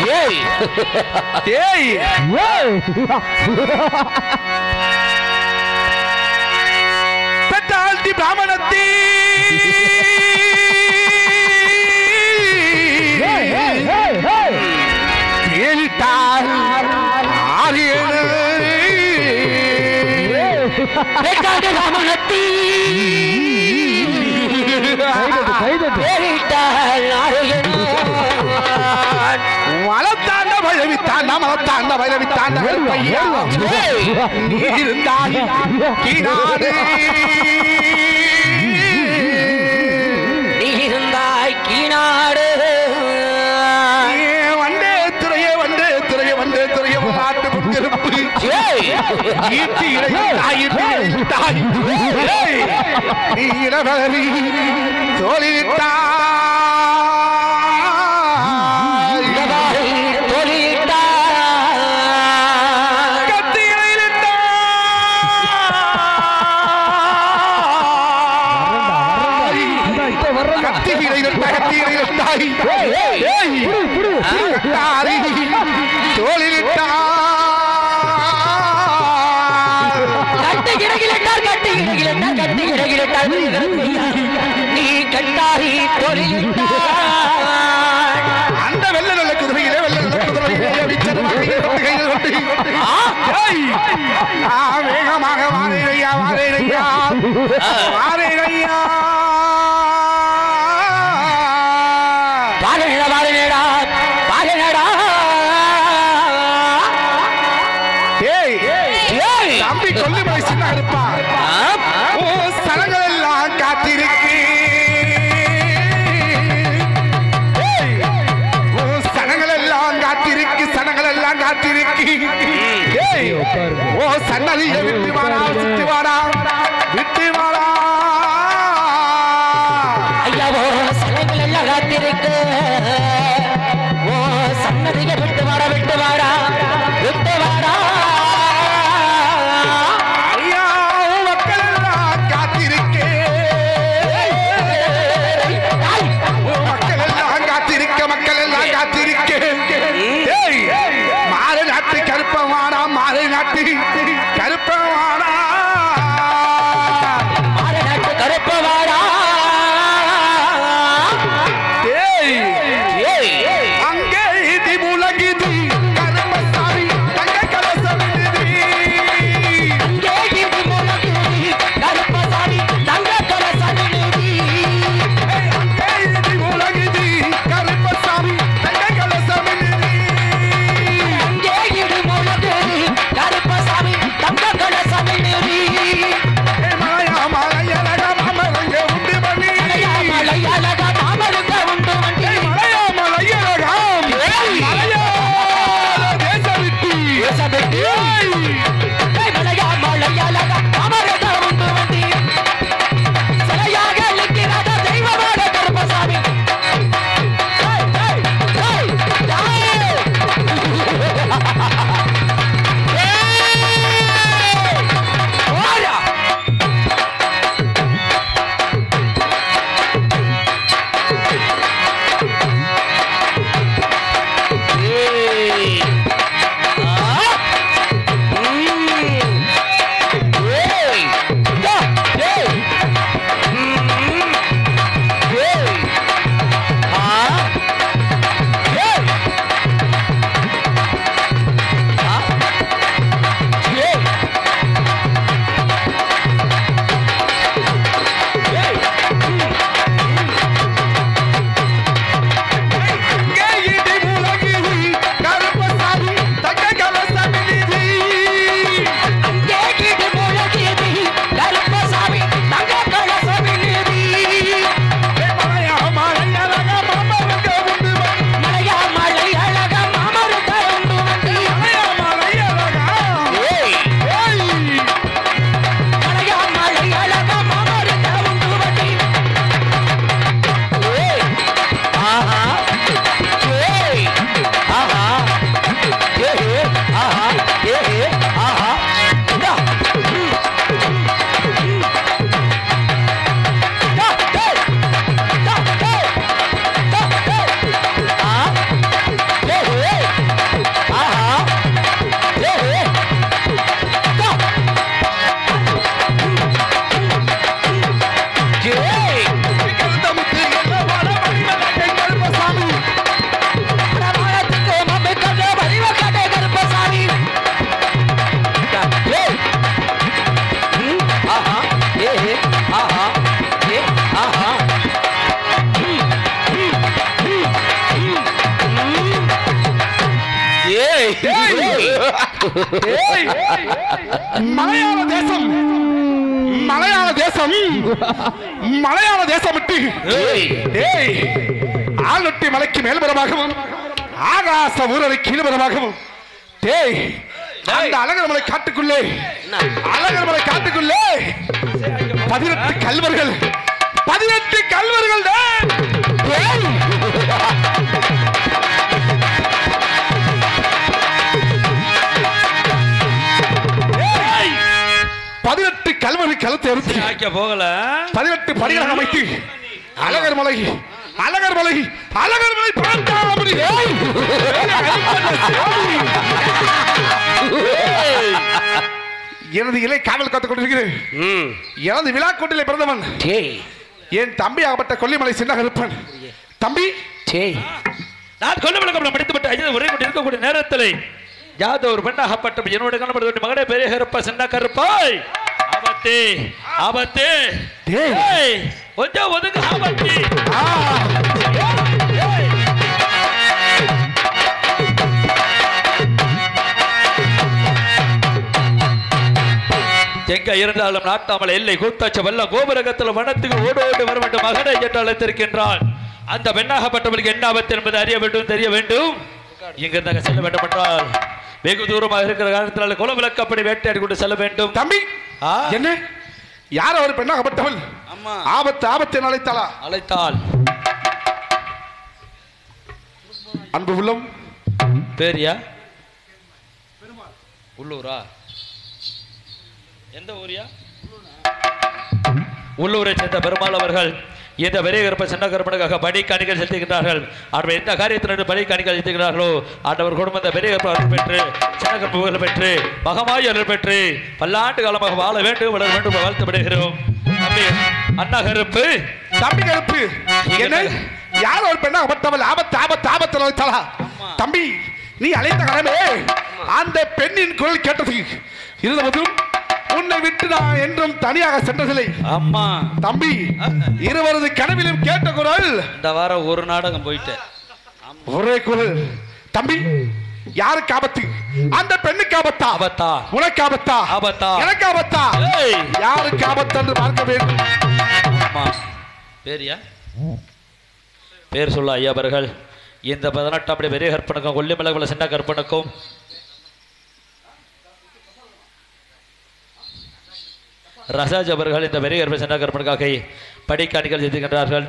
ஏய் டேய் பெற்றாழ்த்தி பிராமணத்தி பேரிட்டால் ஆரியனு பெற்றாண்டு ராமனத்தி பேரிட்டால் நாடுகிறோம் வளத்தாண்ட பழவித்தாண்ட மலத்தாண்ட பழவித்தாண்ட பையா நீ இருந்தாய் கீழாடு நீ இருந்தாய் கீநாடு வண்டே துறைய வண்டே துறைய வண்டே துறைய நாட்டு முன்னிருப்பு ஏய் ஈட்டி இடையில் தாய் ஈட்டி இடையில் தாய் ஏய், நீ இடவரி தோழிட்டாய் தொழிட்டாய் கத்தி இடையிலிட்டாய் கத்தி இடையிலிட்டாய் கத்தி இடையிலிட்டாய் ஏய், கத்தாரி தோழிட்டாய் கட்டு கிடகிலட்டார் கட்டு கிடகிலட்டார் கட்டு கிடகிலட்டார் நீ கட்டாரி தொழிலிட்டார் அந்த வெள்ள நல்ல குதிரையிலே வெள்ள நல்ல குதிரையிலே அடிச்சது வண்டியை கொண்டு கையில் கொண்டு. ஏய்! ஆ, வேகமாக வாரேனையா வாரேனையா வாரேனையா பாருடா பாருடா பாருடா ஏய் ஏய் தம்பி கொல்லிமலை சின்ன இருப்பா ஓ ஸ்தலங்கள் எல்லாம் காத்திருக்கு ஏய்! ஓ ஸ்தலங்கள் எல்லாம் காத்திருக்கு ஸ்தலங்கள் எல்லாம் காத்திருக்கு ஏய்! ஓ சன்னதியை விட்டு வாடா சுத்தி வாடா விட்டு வாடா ஐயா ஓ சிலைகள் எல்லாம் காத்திருக்கு ஓ சன்னதிக விட்டு வாடா விட்டு வாடா விட்டு வாடா ஐயா உன் மக்கள் எல்லாம் காத்திருக்கு உன் மக்கள் எல்லாம் காத்திருக்க மக்கள் எல்லாம் காத்திருக்கு ஏய்! மாறு நாட்டு கருப்பவானா மாறு நாட்டு கருப்பவானா மாறு நாட்டு கருப்பு வாடா ஏய்! ஏய் ஏய், மலையாள தேசம் மலையாள தேசம் மலையாள தேசம் விட்டு ஏய், ஏய் ஆளொட்டி மலைக்கு மேல்புறமாகவும் ஆகாச ஊரலை கீழ்புறமாகவும் டேய் அந்த அழகர் மலை காட்டுக்குள்ளே அழகர் மலை காட்டுக்குள்ளே பதினெட்டு கல்வர்கள் பதினெட்டு கல்வர்கள் டேய். டேய். ஏய், பதினெட்டு கல்வர்கள் கழுத்தை அறுத்து ஆக்க போகல பதினெட்டு படிகளாக அமைத்து அழகர் மலை அழகர் மலை அழகர் மலை பார்த்தாமடி எனது இலை காவல் காத்துக் கொண்டிருக்கிறேன் ம், எனது விழா கூட்டிலே பிறந்தவன் டேய், என் தம்பி ஆகப்பட்ட கொல்லிமலை சின்னக இருப்பன் தம்பி டேய், நான் கொல்ல விளக்கம் படித்துவிட்டு ஐந்து உரை கொண்டு இருக்கக்கூடிய நேரத்தில் யாதோ ஒரு பெண்ணாகப்பட்ட என்னோட கணபடி மகனே பெரிய கருப்பா சின்ன கருப்பாய் ஆபத்து ஆபத்து டேய். ஏய், கொஞ்சம் ஒதுங்க ஆபத்து ஆ, எங்க இருந்தாலும் நாட்டாமல் எல்லை கூத்தாச்ச வெள்ள கோபுரகத்தில் வனத்துக்கு ஓடோடு வர வேண்டும் மகனை என்று அழைத்திருக்கின்றான் அந்த பெண்ணாகப்பட்டவளுக்கு என்ன ஆபத்து என்பது அறிய வேண்டும் தெரிய வேண்டும் இங்கிருந்தாங்க செல்ல வேண்டும் என்றால் வெகு தூரமாக இருக்கிற காரணத்தினால குல விளக்கப்படி வேட்டையாடி கொண்டு செல்ல வேண்டும் தம்பி ஆ. என்ன யார் அவர் பெண்ணாகப்பட்டவள் அம்மா ஆபத்து ஆபத்து என அழைத்தாளா அழைத்தாள் அன்பு உள்ளம் பேரியா உள்ளூரா எந்த ஊரியா உள்ளூரை சேர்ந்த பெருமாள் அவர்கள் இந்த பெரிய கருப்ப சின்ன கருப்பனுக்காக படி காணிகள் செலுத்துகின்றார்கள் அவர் எந்த காரியத்திலிருந்து படி காணிகள் செலுத்துகிறார்களோ ஆண்டவர் குடும்பம் இந்த பெரிய கருப்ப அருள் பெற்று சின்ன கருப்பு புகழ் பெற்று மகமாய் அருள் பெற்று பல்லாண்டு காலமாக வாழ வேண்டும் வளர வேண்டும் என்று வாழ்த்துப்படுகிறோம் தம்பி, அண்ணா கருப்பு தம்பி கருப்பு என்ன யார் ஒரு பெண்ணாகப்பட்டவள் ஆபத்து ஆபத்து ஆபத்து என அழைத்தாளா தம்பி நீ அழைத்த கடமே அந்த பெண்ணின் குரல் கேட்டது இருந்தபோதும் உன்னை விட்டு நான் என்றும் தனியாக சென்றதில்லை அம்மா தம்பி இருவரது கனவிலும் கேட்ட குரல் இந்த வாரம் ஒரு நாடகம் போயிட்டேன் ஒரே குரல் தம்பி யாருக்கு ஆபத்து அந்த பெண்ணுக்கு ஆபத்தா ஆபத்தா உனக்கு ஆபத்தா ஆபத்தா? எனக்கு ஆபத்தா ஏய்! யாருக்கு ஆபத்து என்று பார்க்க வேண்டும் அம்மா பேரியா பேர் சொல்ல ஐயா அவர்கள் இந்த பதினெட்டாம் படி பெரிய கற்பனுக்கும் கொல்லிமலை சின்ன கற்பனுக்கும் ரசாஜ் அவர்கள் இந்த பெரிய கற்ப சின்ன கற்பனுக்காக படிக்காணிகள் செய்துகின்றார்கள்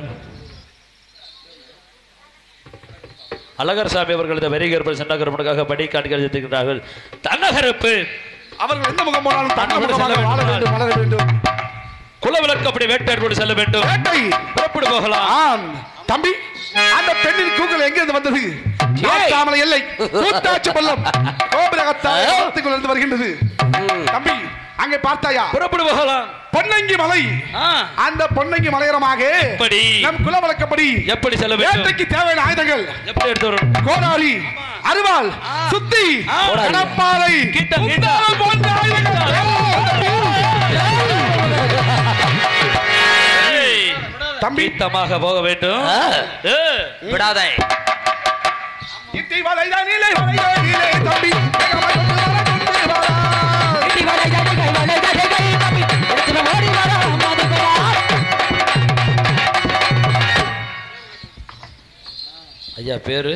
அழகர் சாமி அவர்கள் இந்த பெரிய கற்ப சின்ன கற்பனுக்காக படிக்காணிகள் செய்துகின்றார்கள் தன்னகரப்பு அவர்கள் எந்த முகம் போனாலும் தங்க முகமாக வாழ வேண்டும் வளர வேண்டும் குலவிளக்கு அப்படி வேட்டையாடு செல்ல வேண்டும் வேட்டை புறப்படு போகலாம் ஆம் தம்பி அந்த பெண்ணின் கூகுள் எங்கிருந்து வந்தது தாமலை எல்லை கூத்தாச்சு பள்ளம் கோபுரகத்தால் இருந்து வருகின்றது தம்பி அங்கே பார்த்தாயா புறப்படு போகலாம் பொன்னங்கி மலை ஆ, அந்த பொன்னங்கி மலையரமாக எப்படி? நம் குல வழக்கப்படி எப்படி செல்ல வேண்டும் வேட்டைக்கு தேவையான ஆயுதங்கள் எப்படி எடுத்து வரணும் கோடாரி அருவாள் சுத்தி ஆ. கடப்பாறை கீட்டம், கீட்டம். குந்தாலம் போன்ற ஆயுதங்கள் ஏய், தம்பி தீர்த்தமாக போக வேண்டும் ஆ, ஏ, விடாதே இத்தி வளைதானிலே வளைதானிலே தம்பி வேகமாய் கொண்டு வர, கொண்டு வர. இடி வலை ஜடிகள் வலை ஜடிகள் தம்பி எடுத்துன ஓடி வரா மதுபரா ஐயா பேரு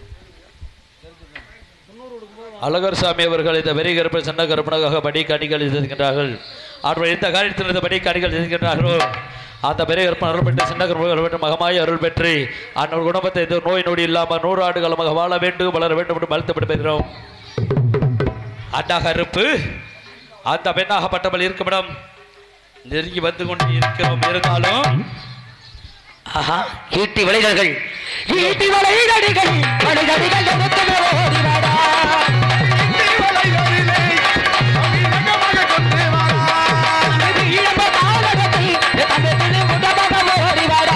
அழகர் சாமி அவர்கள் இந்த பெரிய கருப்பன் சின்ன கருப்பனாக படி காணிகள் செய்திருக்கின்றார்கள் அவர்கள் எந்த காரியத்தில் இந்த படி காணிகள் செய்திருக்கின்றார்களோ அந்த பெரிய கருப்பன் அருள் பெற்று சின்ன கருப்பன் பெற்று மகமாய் அருள் பெற்று அந்த குடும்பத்தை எந்த நோய் நொடி இல்லாமல் நூறு ஆண்டு காலமாக வாழ வேண்டும் வளர வேண்டும் என்று வாழ்த்துப்பட்டு பெறுகிறோம் அண்ணா கருப்பு அந்த பெண்ணாகப்பட்டவள் இருக்குமிடம் நெருங்கி வந்து கொண்டு இருக்கிறோம் இருந்தாலும் ஆஹா ஈட்டி வலைதல்கள் ஈட்டி வலைதடிகள் வலைதடிகள் எடுத்துன ஓடி வரா இத்தி வளைதானிலே தம்பி வேகமாக கொண்டு வர. இது இளம்ப காலகத்தை தந்தது உடமாக ஓடி வரா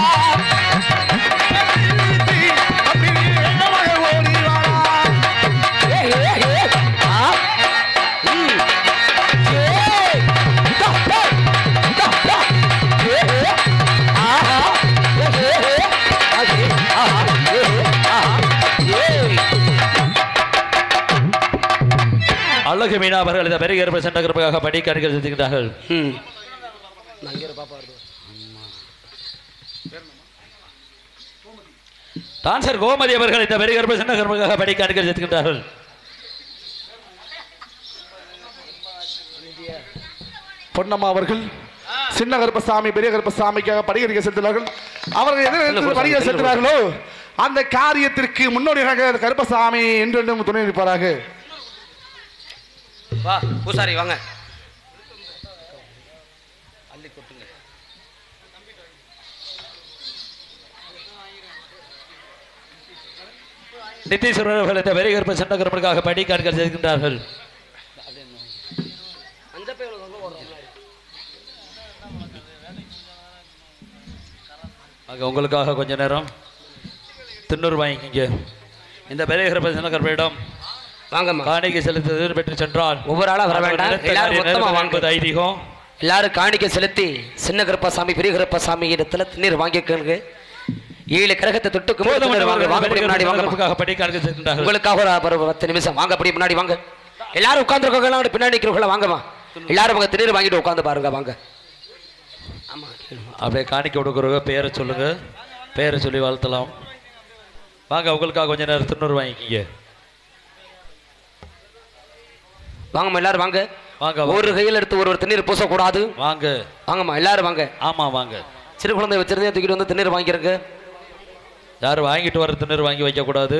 இத்தி தம்பி வேகமாக ஓடி வர. ஏ ஏ ஏ ஆ ம் ஏ டா டா டா டா ஏ ஏ ஆஹா ஏ ஏ ஏ ஆஹா ஏ ஏ ஆஹா அழகு மீனா அவர்கள் இந்த பெரிய கருப்பை சென்ற கருப்பாக படி காணிகள் செலுத்துகின்றார்கள் ம் டான்சர் கோமதி அவர்கள் இந்த பெரிய கருப்பை சென்ற கருப்பாக படி காணிகள் செலுத்துகின்றார்கள் பொன்னம்மா அவர்கள் சின்ன கருப்பசாமி பெரிய கருப்பசாமிக்காக படிகரிக்க செலுத்தினார்கள் அவர்கள் எதிர்த்து படிக செலுத்தினார்களோ அந்த காரியத்திற்கு முன்னோடியாக கருப்பசாமி என்றென்றும் துணை நிற்பாராக வா பூசாரி வாங்க நித்தீஸ்வரர் அவர்கள் இந்த பெரிய கருப்பை சென்ற கருப்பாக படி காணிகள் செலுத்துகின்றார்கள் அங்க உங்களுக்காக கொஞ்ச நேரம் திண்ணூறு வாங்கிக்கிங்க இந்த பெரிய கருப்பை சென்ற கருப்பையிடம் வாங்கம்மா காணிக்கை செலுத்துவது பெற்று சென்றால் ஒவ்வொரு ஆளா வர வேண்டாம் நிறுத்த எல்லாரும் காரியம் மொத்தமா நிறுத்த வாங்க என்பது ஐதீகம் எல்லாரும் காணிக்க செலுத்தி சின்ன கருப்பசாமி பெரிய கருப்பசாமி இடத்துல தண்ணீர் வாங்கிக்கோங்க ஏழு கிரகத்தை தொட்டு கும்பிட்டு தண்ணீர் வாங்க வாங்க அப்படி முன்னாடி வாங்க கருப்புக்காக படி காணிக்கை செலுத்துகின்றார்கள் உங்களுக்காக ஒரு ஒரு பத்து நிமிஷம் வாங்க அப்படி முன்னாடி வாங்க எல்லாரும் உட்காந்துருக்கவங்க பின்னாடி நிற்கிறவங்கள வாங்கம்மா எல்லாரும் உங்க தண்ணீர் வாங்கிட்டு உட்காந்து பாருங்க வாங்க ஆமா அப்படியே காணிக்கை கொடுக்குறவங்க பேரை சொல்லுங்க பேரை சொல்லி வாழ்த்தலாம் வாங்க உங்களுக்காக கொஞ்ச நேரம் திண்ணூறு வாங்கிக்கிங்க வாங்கம்மா எல்லாரும் வாங்க வாங்க வாங்க. ஒரு கையில் எடுத்து ஒரு ஒரு தண்ணீர் பூசக்கூடாது வாங்க வாங்கம்மா எல்லாரும் வாங்க ஆமா வாங்க சிறு குழந்தை வச்சிருந்தே தூக்கிட்டு வந்து தண்ணீர் வாங்கிக்கிறங்க யாரும் வாங்கிட்டு வர திண்ணூறு வாங்கி வைக்க கூடாது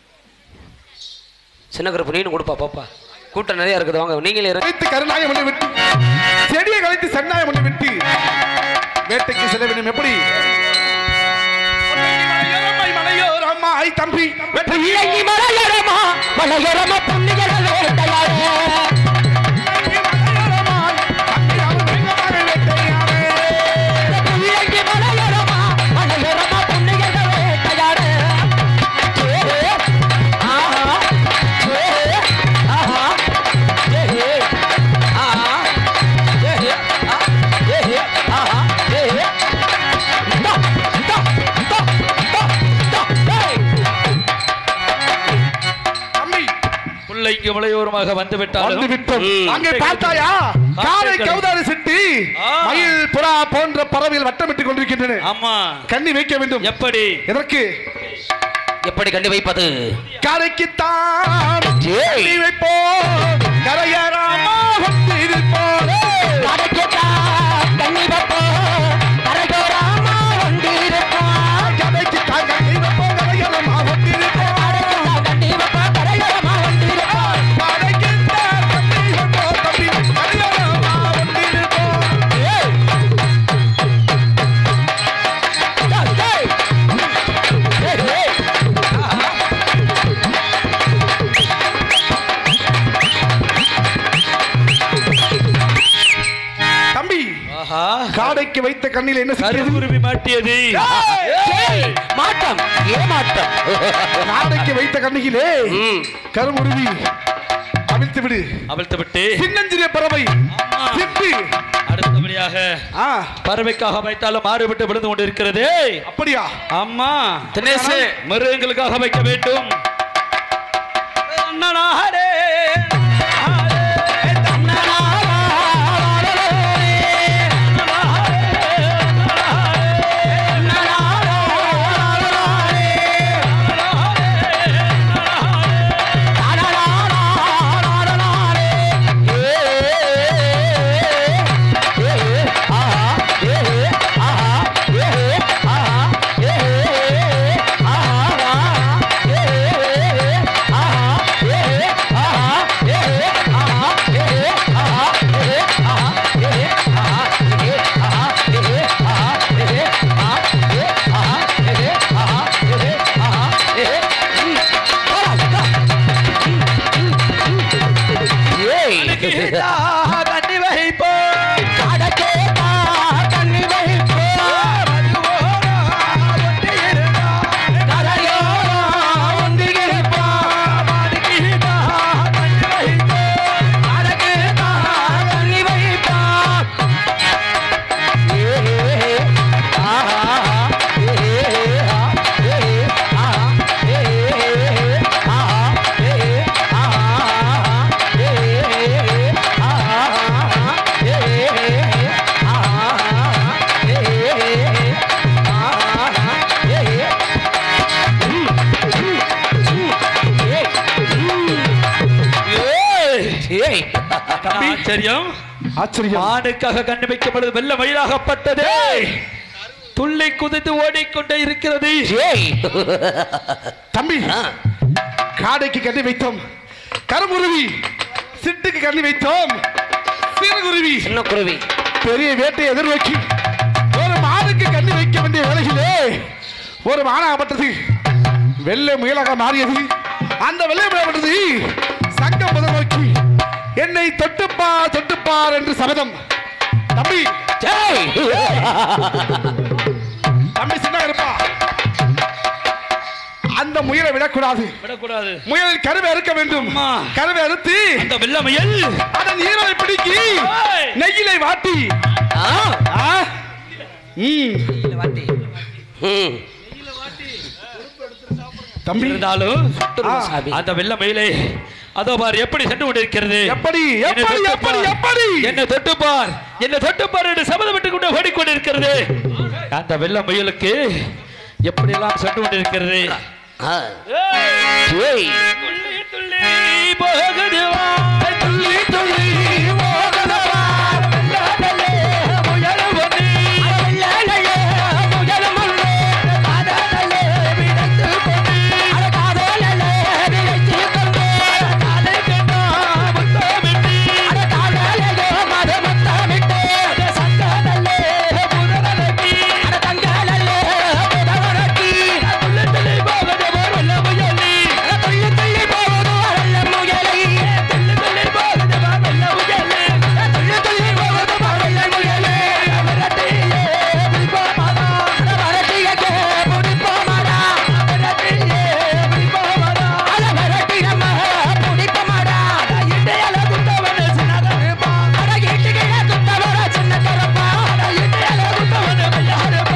சின்ன கருப்பு நீனு கொடுப்பா பாப்பா கூட்டம் நிறைய இருக்குது வாங்க நீங்களே இருங்க. கலைத்து கருநாயம் பண்ணி விட்டு செடியை கலைத்து சென்னாயம் பண்ணி விட்டு வேட்டைக்கு செல்ல வேண்டும் எப்படி மலையோரம்மா ஐ தம்பி வெற்றி இறங்கி மலையரமா மலையரமா புண்ணியர வேட்டையாரே இறங்கி மலையரமா மலையரமா புண்ணியர வேட்டையாரே ஏ ஆஹா ஏ ஆஹா ஏ ஆஹா ஏ ஆஹா ஏ ஆஹா ஏ டா டா டா டா டா தம்பி பிள்ளைக்கு மலையோரமாக வந்து வந்து விட்டாலும் விட்டோம் ம். அங்கே பார்த்தாயா காலை கௌதாரி சிட்டி ஆ. மயில் புறா போன்ற பறவைகள் வட்டமிட்டுக் கொண்டிருக்கின்றன ஆமா கண்ணி வைக்க வேண்டும் எப்படி எதற்கு எப்படி கண்டு வைப்பது கரைக்குத்தான் ஏய். கண்ணி வைப்போம் கரையராமா வந்து இருப்போம் கரைக்குத்தான் கண்ணி வைப்போம் கரையராமா வந்து இருப்போம் கரைக்குத்தான் கண்ணி வைப்போம் தம்பி கரையராமா வந்து இருப்போம் தம்பி ஆஹா காடைக்கு வைத்த கண்ணில் என்ன சிக்கியது கருங்குருவி மாட்டியது மாட்டம் ஏமாட்டம் காடைக்கு வைத்த கண்ணிலே ம். கருமுருவி அவிழ்த்து விடு அவிழ்த்து விட்டு சின்னஞ்சிறிய பறவை சிட்டு அடுத்தபடியாக ஆ பறவைக்காக வைத்தாலும் மாறுபட்டு விழுந்து கொண்டிருக்கிறது அப்படியா அம்மா தினேஷ் மிருகங்களுக்காக வைக்க வேண்டும் அண்ணனாரே, ஆஹா ஆச்சரியம் ஆச்சரியம் மானுக்காக கண்ணு வைக்கப்பட்டது வெள்ள வயலாகப்பட்டது துள்ளி குதித்து ஓடிக்கொண்டே இருக்கிறது ஏய் தம்பி காடைக்கு கண்ணி வைத்தோம் கருங்குருவி சிட்டுக்கு கண்ணி வைத்தோம் சிறுகுருவி சின்ன குருவி பெரிய வேட்டையை எதிர்நோக்கி ஒரு மானுக்கு கண்ணி வைக்க வேண்டிய வேலையிலே ஒரு மானாகப்பட்டது வெள்ளை முயலாக மாறியது அந்த வெள்ளை முயலாகப்பட்டது சங்கம் முதல் நோக்கி என்னை தொட்டுப்பார் தொட்டுப்பார் என்று சபதம் தம்பி ஏய் தம்பி சின்ன இருப்பா அந்த முயலை விடக்கூடாது விடக்கூடாது முயலில் கருவை அறுக்க வேண்டும் அம்மா. கருவை அறுத்து அந்த வெள்ளமையல் அதன் ஈரலை பிடிக்கி ஏய். நெய்யிலை வாட்டி ஆ ஆ? ம். ம் தம்பி இருந்தாலும் ஆ. சாமி அந்த வெள்ளமையிலே அதோ பார் எப்படி சென்று கொண்டிருக்கிறது எப்படி என்னை எப்படி தொட்டு எப்படி பார். எப்படி என்னை தொட்டு பார் என்னை தொட்டு பார் என்று சபதம் விட்டு கொண்டு ஓடிக்கொண்டிருக்கிறது அந்த வெள்ள முயலுக்கு எப்படி எல்லாம் சென்று கொண்டிருக்கிறது ஆ ஏய், ஏய் துள்ளி துள்ளி போகுது வா. துள்ளி துள்ளி ஓடுது வா. வெள்ளாடலே முயல் ஒண்ணு. காலை கண்டா முத்தமிட்டு. அந்த சங்கடலே புதரடக்கி. துள்ளி துள்ளி போகுது ஓர் வெள்ள முயலி. துள்ளி துள்ளி போகுது வா வெள்ள முயலி. வரட்டியே பிடிப்போமாடா. வரட்டியே பிடிப்போமாடா. இட்டையால குத்தவனு சின்னதருப்பா. இட்டையால குத்தவனு பெரியவருப்பா.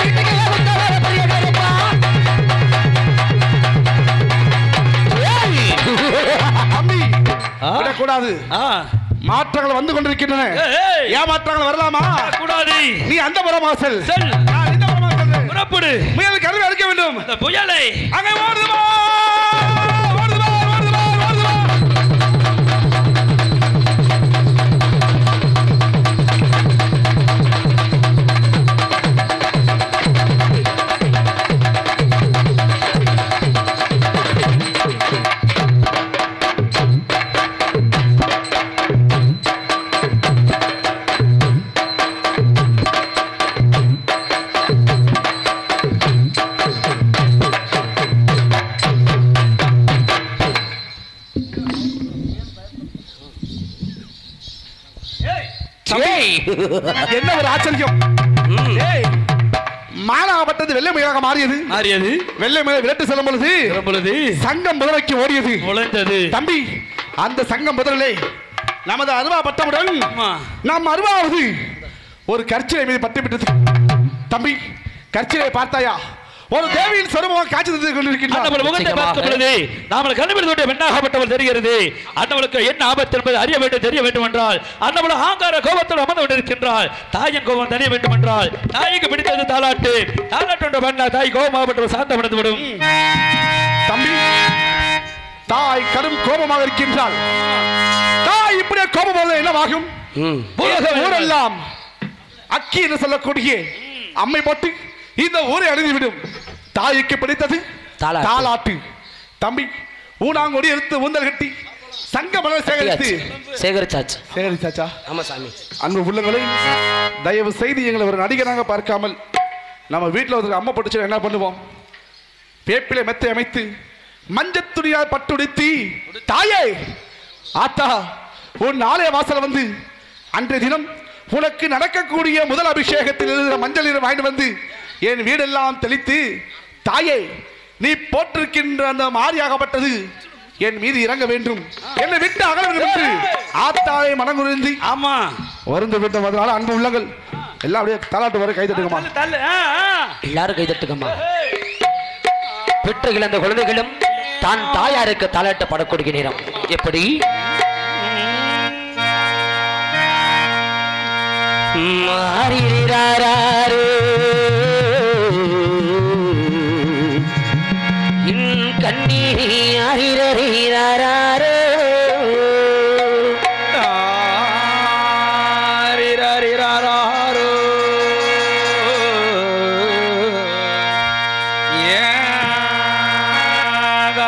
தம்பி ஆ. விடக்கூடாது ஆ, மாற்றங்கள் வந்து கொண்டிருக்கின்றன ஏய். ஏன் மாற்றங்கள் வரலாமா கூடாது நீ அந்த புறமாசல் செல் நான் இந்த புறமாசல் புறப்படு முயல் கருவை அறுக்க வேண்டும் அந்த புயலை அங்கே ஓடுதுமா ஓடுதுமா ஓடுதுமா ஓடுதுமா என்ன ஒரு ஆச்சரியம் ஏய் மானாகப்பட்டது வெள்ளை முயலாக மாறியது மாறியது வெள்ளை முயல் விரட்டு செல்லும் பொழுது பொழுது சங்கம் முதலைக்கு ஓடியது நுழைந்தது தம்பி அந்த சங்கம் முதலிலே நமது அருவா பட்டவுடன் ஆமா. நாம் அருவாவது ஒரு கற்சிலை மீது பட்டுவிட்டது தம்பி கற்சிலை பார்த்தாயா ஒரு தேவியின் சொருபமாக காட்சி தந்து அண்ணவள் கொண்டிருக்கின்றார் முகத்தை நிச்சயமாக. பார்க்கும் பொழுது நாமல் கண்டுபிடித்த பெண்ணாகப்பட்டவள் தெரிகிறது அண்ணவளுக்கு என்ன ஆபத்து என்பது அறிய வேண்டும் தெரிய வேண்டும் என்றால் அண்ணவள் ஆங்கார கோபத்தோடு அமர்ந்து கொண்டிருக்கின்றாள் தாயின் கோபம் தெரிய வேண்டும் என்றால் தாய்க்கு பிடித்தது தாலாட்டு தாலாட்டு பண்ண தாய் கோபமாகப்பட்டவள் சாந்தம் அடைந்து விடும் தம்பி தாய் கடும் கோபமாக இருக்கின்றாள் தாய் இப்படியே கோபம் போது என்னவாகும் ம் இந்த ஊரெல்லாம் அக்கி என்று சொல்லக்கூடிய அம்மை போட்டு இந்த ஊரை அழிந்து விடும் தாய்க்கு பிடித்தது தாலாட்டு. தாலாட்டு தம்பி ஊனாங்கொடி எடுத்து ஊந்தல் கட்டி சங்க மலர் சேகரித்து சேகரிச்சாச்சு சேகரிச்சாச்சா ஆமா சாமி அன்பு உள்ளங்களை தயவு செய்து எங்களை ஒரு நடிகராக பார்க்காமல் நம்ம வீட்டில் ஒருத்தர் அம்மா போட்டுச்சு என்ன பண்ணுவோம் வேப்பிலை மெத்தை அமைத்து மஞ்சள் துணியால் பட்டுடுத்தி தாயே ஆத்தா உன் ஆலய வாசல் வந்து அன்றைய தினம் உனக்கு நடக்கக்கூடிய முதல் அபிஷேகத்தில் இருக்கிற மஞ்சள் நீரை வாங்கிட்டு வந்து என் வீடெல்லாம் தெளித்து தாயே நீ போட்டிருக்கின்ற அந்த மாரியாகப்பட்டது என் மீது இறங்க வேண்டும் என்னை விட்டு அகல வேண்டும் என்று ஆத்தாவை மனங்குறிந்து ஆமா வருந்து விட்டோம் அதனால அன்பு உள்ளங்கள் எல்லாம் அப்படியே தாலாட்டு வரை கை தட்டுங்கம்மா தள்ளு, தள்ளு ஆ, ஆ. எல்லாரும் கைதட்டுங்கம்மா பெற்று இழந்த குழந்தைகளும் தான் தாயாருக்கு தாலாட்ட படக்கூடிய நேரம் எப்படி மாறிறாரோ இன் கண்ணீரி அறிறறிறாரோ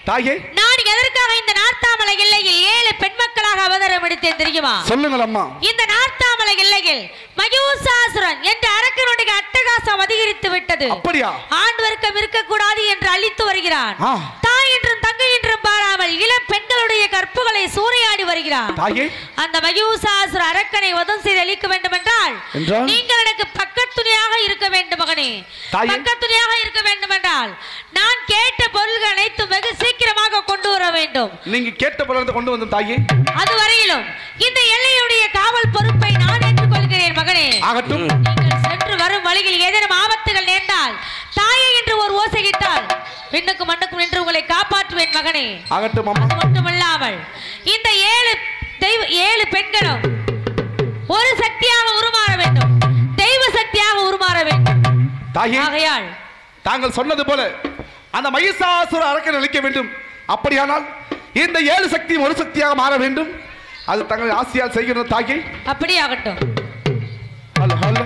தாயே நான் எதற்காக இந்த நார்த்தாமலை எல்லையில் ஏழு பெண் மக்களாக அவதாரம் எடுத்தேன் தெரியுமா சொல்லுங்கள் அம்மா இந்த நார்த்தாமலை எல்லையில் மயூசாசுரன் என்ற அரக்கனுடைய அட்டகாசம் அதிகரித்து விட்டது அப்படியா ஆண் வர்க்கம் இருக்கக்கூடாது என்று அழித்து வருகிறான் ஆ. தாய் என்றும் தங்கை என்றும் பாராமல் இளம் பெண்களுடைய கற்புகளை சூறையாடி வருகிறான் தாயே அந்த மயூசாசுர அரக்கனை வதம் செய்து அழிக்க வேண்டும் என்றால் என்றால்? நீங்கள் எனக்கு பக்கத்துணையாக இருக்க வேண்டும் மகனே தாயே? பக்கத்துணையாக இருக்க வேண்டும் என்றால் நான் கேட்ட பொருள்கள் அனைத்தும் வெகு சீக்கிரமாக கொண்டு வர வேண்டும் நீங்க கேட்ட பலத்தை கொண்டு வந்த தாயே அதுவரையிலும் இந்த எல்லையுடைய காவல் பொறுப்பை நான் ஏற்றுக்கொள்கிறேன் மகனே ஆகட்டும் நீங்கள் சென்று வரும் வழியில் ஏதேனும் ஆபத்துகள் நேர்ந்தால் தாயே என்று ஒரு ஓசையிட்டால் விண்ணுக்கும் மண்ணுக்கும் நின்று உங்களை காப்பாற்றுவேன் மகனே ஆகட்டும் அம்மா அது மட்டுமல்லாமல் இந்த ஏழு தெய்வ ஏழு பெண்களும் ஒரு சக்தியாக உருமாற வேண்டும் தெய்வ சக்தியாக உருமாற வேண்டும் தாயே ஆகையால் தாங்கள் சொன்னது போல அந்த மகிஷாசுர அரக்கனை அழிக்க வேண்டும் அப்படியானால் இந்த ஏழு சக்தியும் ஒரு சக்தியாக மாற வேண்டும் அது தங்கள் ஆசையால் செய்கிற தாயே அப்படி ஆகட்டும் ஹலோ ஹலோ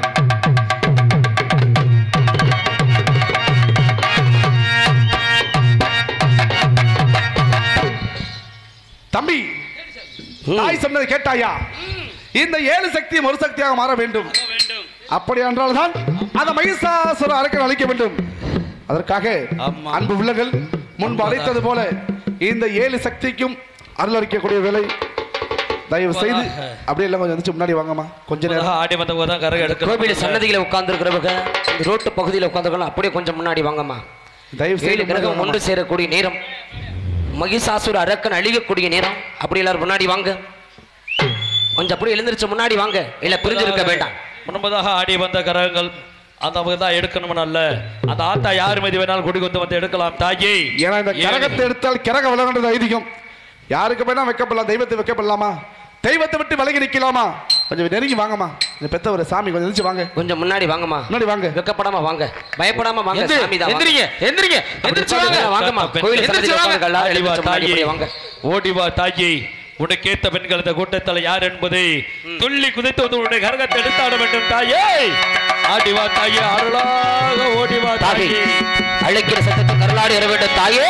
தம்பி தாய் சொன்னதை கேட்டாயா இந்த ஏழு சக்தியும் ஒரு சக்தியாக மாற வேண்டும் அப்படி என்றால் தான் அந்த மகிஷாசுர அரக்கன் அழிக்க வேண்டும் அதற்காக ஆமா. அன்பு உள்ளங்கள் முன்பு அழைத்தது போல இந்த ஏழு சக்திக்கும் அருள் அளிக்கக்கூடிய வேலை தயவு செய்து அப்படியே எல்லாம் கொஞ்சம் வந்துச்சு முன்னாடி வாங்கம்மா கொஞ்ச நேரம் ஆடி வந்தவங்க தான் கரகம் எடுக்கணும் கோவில சன்னதியில உட்கார்ந்துருக்கிறவங்க இந்த ரோட்டு பகுதியில் உட்காந்துருக்கலாம் அப்படியே கொஞ்சம் முன்னாடி வாங்கம்மா தயவு ஏழு செய்து முன்னாடி கிரகம் வாங்கம்மா. ஒன்று சேரக்கூடிய நேரம் மகிஷாசுர அரக்கன் அழியக்கூடிய நேரம் அப்படி எல்லாரும் முன்னாடி வாங்க கொஞ்சம் அப்படியே எழுந்திருச்சு முன்னாடி வாங்க இல்ல பிரிஞ்சு இருக்க வேண்டாம் முன்பதாக ஆடி வந்த கரகங்கள் அந்த அவங்க தான் எடுக்கணும் அல்ல அந்த ஆத்தா யார் மீது வேணாலும் குடி கொண்டு வந்து எடுக்கலாம் தாயே ஏன்னா இந்த கரகத்தை எடுத்தால் கிரக விலகின்றது ஐதீகம் யாருக்கு வேணா வைக்கப்படலாம் தெய்வத்தை வைக்கப்படலாமா தெய்வத்தை விட்டு விலகி நிற்கலாமா கொஞ்சம் நெருங்கி வாங்கம்மா இந்த பெத்த ஒரு சாமி கொஞ்சம் எழுந்து வாங்க கொஞ்சம் முன்னாடி வாங்கம்மா முன்னாடி வாங்க வெக்கப்படாம வாங்க பயப்படாம வாங்க எந்திரி, சாமி தான் எந்திரிங்க, எந்திரிங்க, எந்திரிச்சு வாங்க. வாங்கம்மா கோயில் எந்திரிச்சு சன்னதியில வாங்க. உட்கார்ந்து எல்லாரும் ஓடி வா, எழுந்திருச்சு முன்னாடி தாயே. இப்படி வாங்க ஓடி வா தாயே உனக்கேத்த பெண்கள் இந்த கூட்டத்தில் யார் என்பதை துள்ளி குதித்து வந்து உன்னுடைய கரகத்தை எடுத்தாட வேண்டும் தாயே ஆடி வா தாயே அருளாக ஓடி வா தாயே தாயே அழைக்கிற சத்தத்தை கரலாடி வர வேண்டும் தாயே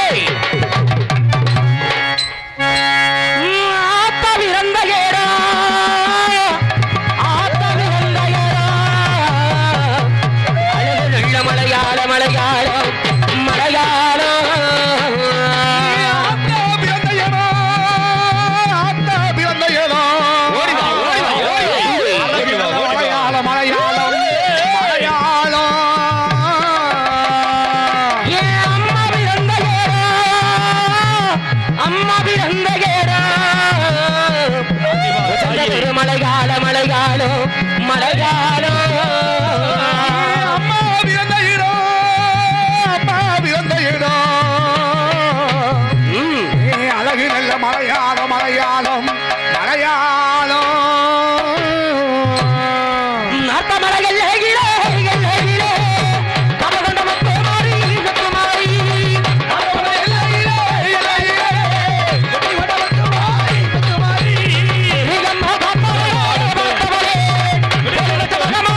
ஆத்தா பிறந்த ஏரா ஆத்தா பிறந்த ஏரா அழகு நல்ல மலையாள மலையாளம் மலையாளம் ஆத்தா பிறந்த இடம், ஆத்தா பிறந்த இடம். ஓடி வா, ஓடி வா, ஓடி வா. ஓடி வா, ஓடி வா. மலையாளம், மலையாளம், மலையாளம். ஏன் அம்மா பிறந்த ஏரா அம்மா பிறந்த ஏரா தாயே. மலையாள மலையாளோ மலையாளோ அம்மா பிறந்த இடம், அம்மா பிறந்த இடம். ம், ஏ, அழகு நல்ல மலையாளம் மலையாளம் மலையாளம் நாட்ட மலை எல்லையிலே, எல்லையிலே, கமகண்ட முத்துமாரி, முத்துமாரி. ரிகம்ம கம்மலே, பார்த்தவளே, ரிகம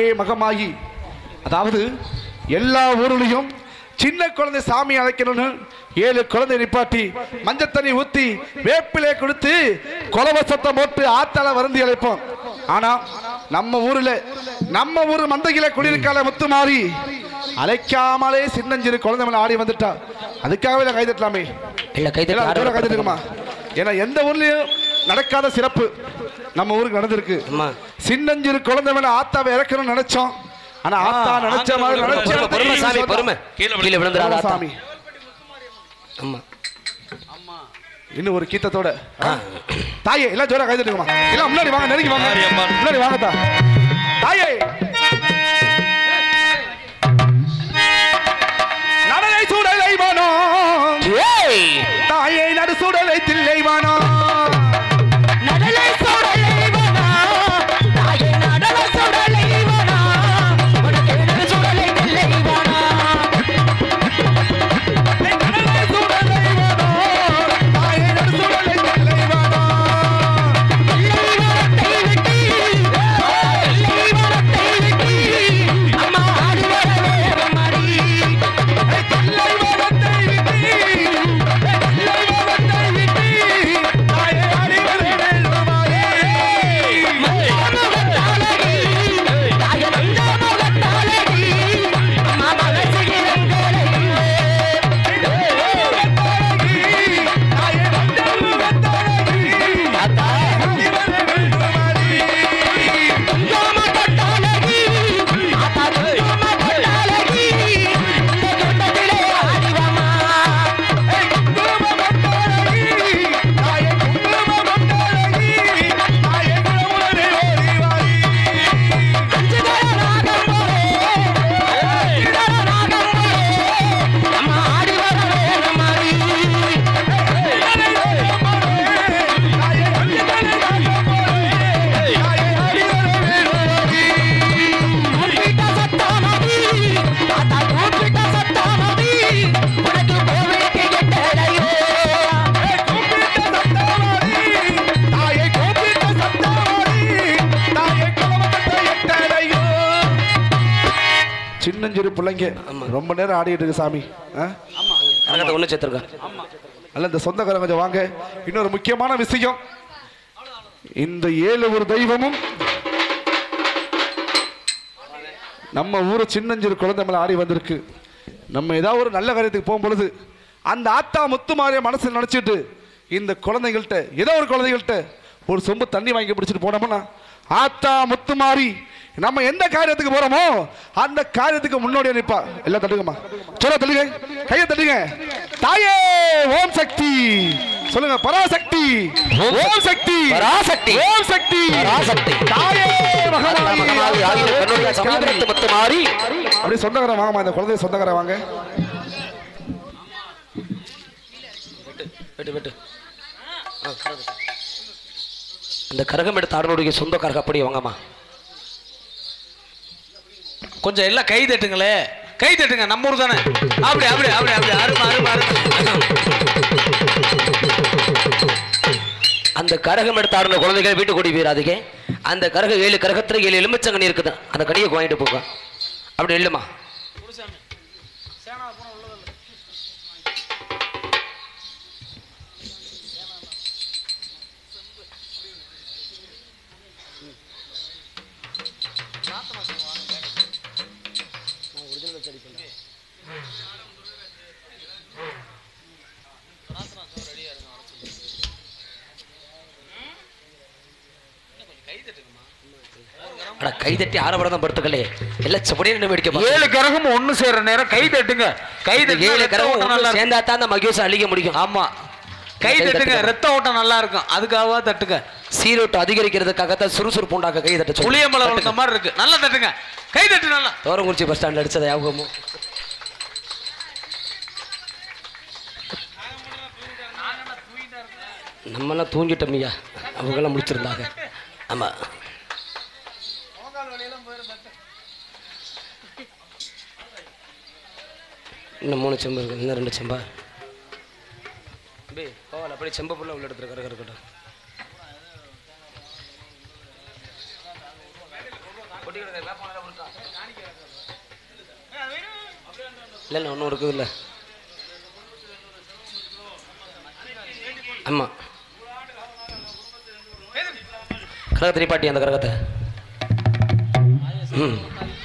மகமாகி அதாவது எல்லா ஊர்லயும் சின்ன குழந்தை சாமி அழைக்கணும்னு ஏழு குழந்தை நிப்பாட்டி மஞ்சள் தண்ணி ஊத்தி வேப்பிலே கொடுத்து கொலவ சத்தம் போட்டு ஆத்தால வருந்தி அழைப்போம் ஆனா நம்ம ஊர்ல நம்ம ஊர் மந்தகில குளிர்கால முத்து மாறி அழைக்காமலே சின்னஞ்சிறு குழந்தை மேல ஆடி வந்துட்டா அதுக்காகவே கை தட்டலாமே இல்ல கை தட்டி எல்லாம் ஆட தூரம் கை தட்டுங்கம்மா ஏன்னா எந்த ஊர்லயும் நடக்காத சிறப்பு நம்ம ஊருக்கு நடந்திருக்கு அம்மா. சின்னஞ்சிறு குழந்தை மேல ஆத்தாவை இறக்கணும்னு நினைச்சோம் ஆனா ஆத்தா நினைச்ச மாதிரி பொறுமை, நினைச்ச பொறுமை சாமி பொறுமை கீழே விழு. கீழே விழுந்துடாத ஆத்தா. சாமி ஆமா இன்னும் ஒரு கீத்தத்தோட தாயே எல்லாம் ஜோரா கை தட்டுங்கம்மா எல்லாம் முன்னாடி வாங்க நெருங்கி வாங்க மாரியம்மன். முன்னாடி வாங்க தா தாயே நடலை சூடலை வானோ ஏய் தாயே நடு சூடலை தில்லை வானோ நடலை சுடலை வனா தாயே நடல சுடலை வனா உனக்கு நடு சுடலை தில்லை வனா நடலை சூடலை வானோ தாயே நடு சூடலை தில்லை வானோ தில்லை வனத்தை விட்டு தில்லை வனத்தை விட்டு அம்மா ஆடி வர வேறமடி தில்லை வானத்தை விட்டு தில்லை வானத்தை விட்டு தாயே ஆடி வர வேண்டுமாயே மந்தாமுகத்தாலடி தாயே மந்தாமுகத்தாலடி அம்மா மகசிகிறங்களே குங்கும தொட்டாலடி ஆத்தா குங்கும தொட்டாலடி இந்த கூட்டத்திலே ஆடிவமா அஞ்சுதர ராகம் போலே அஞ்சுதர ராகம் போலே அம்மா ஆடி வர வேணுமடி கூப்பிட்ட சத்தாமடி ஆத்தா கூப்பிட்ட சத்தாமடி உனக்கு கோவிலுக்கு எட்டலையோ சின்னஞ்சிறு பிள்ளைங்க ரொம்ப நேரம் ஆடிட்டு இருக்கு சாமி ஆ? எனக்கு ஒண்ணு சேர்த்துருக்கா நல்ல இந்த சொந்தக்காரங்க கொஞ்சம் வாங்க இன்னொரு முக்கியமான விஷயம் இந்த ஏழு ஒரு தெய்வமும் நம்ம ஊரு சின்னஞ்சிறு குழந்தை மேல ஆடி வந்திருக்கு நம்ம ஏதாவது ஒரு நல்ல காரியத்துக்கு போகும் பொழுது அந்த ஆத்தா முத்து மாறிய மனசுல நினைச்சிட்டு இந்த குழந்தைகள்கிட்ட ஏதோ ஒரு குழந்தைகள்கிட்ட ஒரு சொம்பு தண்ணி வாங்கி பிடிச்சிட்டு போனோம்னா ஆத்தா முத்து மாறி நம்ம எந்த காரியத்துக்கு போறோமோ அந்த காரியத்துக்கு முன்னோடியா நிப்பா எல்லாம் தட்டுங்கம்மா சொல்ல தட்டுங்க கையை தட்டுங்க தாயே ஓம் சக்தி சொல்லுங்க பராசக்தி ஓம் சக்தி பராசக்தி. ஓம் சக்தி பராசக்தி. தாயே மகமாயி மகமாயி ஆகிய பெண்ணுடைய சமுதிரத்து முத்து மாறி அப்படியே சொந்தக்காரன் வாங்கம்மா இந்த குழந்தைய சொந்தக்காரன் வாங்க விட்டு விட்டு ஆ, கரகம். இந்த கரகம் எடுத்து ஆடனுடைய சொந்த கரகம் அப்படியே வாங்கம்மா கொஞ்சம் எல்லாம் கை தட்டுங்களே கை தட்டுங்க நம்ம ஊர் தானே அப்படி அப்படி அப்படி அப்படி அருமை அருமை அருமை அந்த கரகம் எடுத்து ஆடின குழந்தைகள் வீட்டு கூடி போயிடாதீங்க அந்த கரகம் ஏழு கரகத்துல ஏழு எலுமிச்சங்கனி இருக்குது அந்த கனியை வாங்கிட்டு போங்க அப்படி இல்லைம்மா அட கை தட்டி ஆரவாரம் படுத்துக்கலே எல்லாம் செப்படியே நின்று வேடிக்கை பார்க்கணும். ஏழு கரகம் ஒண்ணு சேர்ற நேரம் கை தட்டுங்க கை இந்த தட்டுங்க ஏழு ரத்த கரகம் ஓட்டம் நல்லா ஒண்ணு இருக்கும். சேர்ந்தா தான் அந்த மகிழ்ச்சி அழிக்க முடியும் ஆமா கை கை தட்டுங்க தட்டுங்க. ரத்த ஓட்டம் நல்லா இருக்கும் அதுக்காக தட்டுங்க சீரோட்டு அதிகரிக்கிறதுக்காகத்தான் சுறுசுறுப்பு உண்டாக்க கை தட்ட சொல்லு. புளியம்பழம் தட்டுங்க. வளர்ந்த மாதிரி இருக்கு நல்லா தட்டுங்க கை தட்டு நல்லா தோரங்குறிச்சி பஸ் ஸ்டாண்ட்ல அடிச்சது ஞாபகமோ நம்மெல்லாம் தூங்கிட்டோம் ஐயா அவங்கெல்லாம் முடிச்சிருந்தாங்க ஆமா இன்னும் மூணு செம்பு இருக்கு இன்னும் ரெண்டு செம்பா அப்படியே போகல அப்படியே செம்பு ஃபுல்லாக உள்ள எடுத்துரு கரக இருக்கட்டும் கொட்டி கிடக்கு, வேப்ப மரம் இருக்கா? இல்லை இல்லை ஒன்றும் இருக்குது இல்லை ஆமாம் கரகத்தை நிப்பாட்டி அந்த கரகத்தை ம்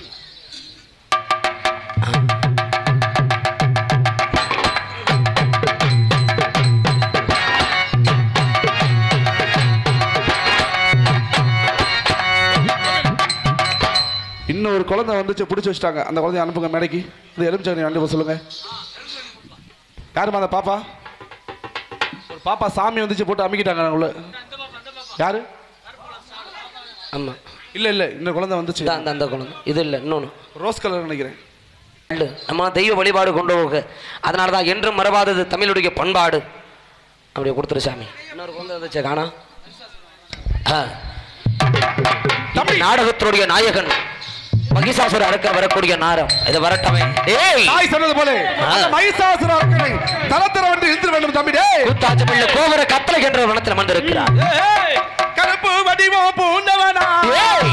இன்னொரு குழந்தை வந்துச்சு பிடிச்சி வச்சுட்டாங்க அந்த குழந்தைய அனுப்புங்க மேடைக்கு இது எலுமிச்சங்கனி அனுப்ப சொல்லுங்க யாருமா அந்த பாப்பா ஒரு பாப்பா சாமி வந்துச்சு போட்டு அமுக்கிட்டாங்க உள்ள யாரு ஆமாம் இல்ல இல்ல இன்னொரு குழந்தை வந்துச்சு இந்த அந்த அந்த குழந்தை இது இல்லை இன்னொன்று ரோஸ் கலர் நினைக்கிறேன் இல்லை நம்ம தெய்வ வழிபாடு கொண்டு போக அதனால தான் என்றும் மறவாதது தமிழுடைய பண்பாடு அப்படியே கொடுத்துரு சாமி இன்னொரு குழந்தை வந்துச்சு காணா ஆ. இந்த நாடகத்தினுடைய நாயகன் மகிஷாசுர அரக்க வரக்கூடிய நேரம் இது வரட்டமே டேய் தாய் சொன்னது போல அந்த மைசாசுர அரக்கனை தலத்திர வந்து இழுத்து வேண்டும் தம்பி டேய் கூத்தாச்சு பிள்ளை கோவர கத்தலை என்ற வனத்தில் வந்திருக்கிறார் கருப்பு வடிவம் பூண்டவனா ஏய்!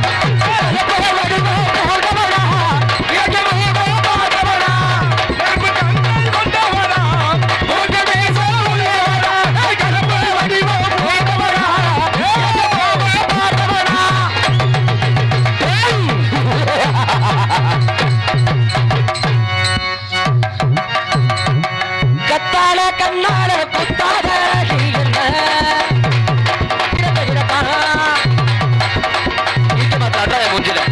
கருப்பு கண்கள் கொண்டவனா மூன்றமே சோழவனா கருப்பு வடிவம் பூண்டவனா கத்தால கண்ணால குத்தாத நீ என்ன? கிடப்ப கிடப்பா. இங்க பார்த்தா அதான் என் மூஞ்சில.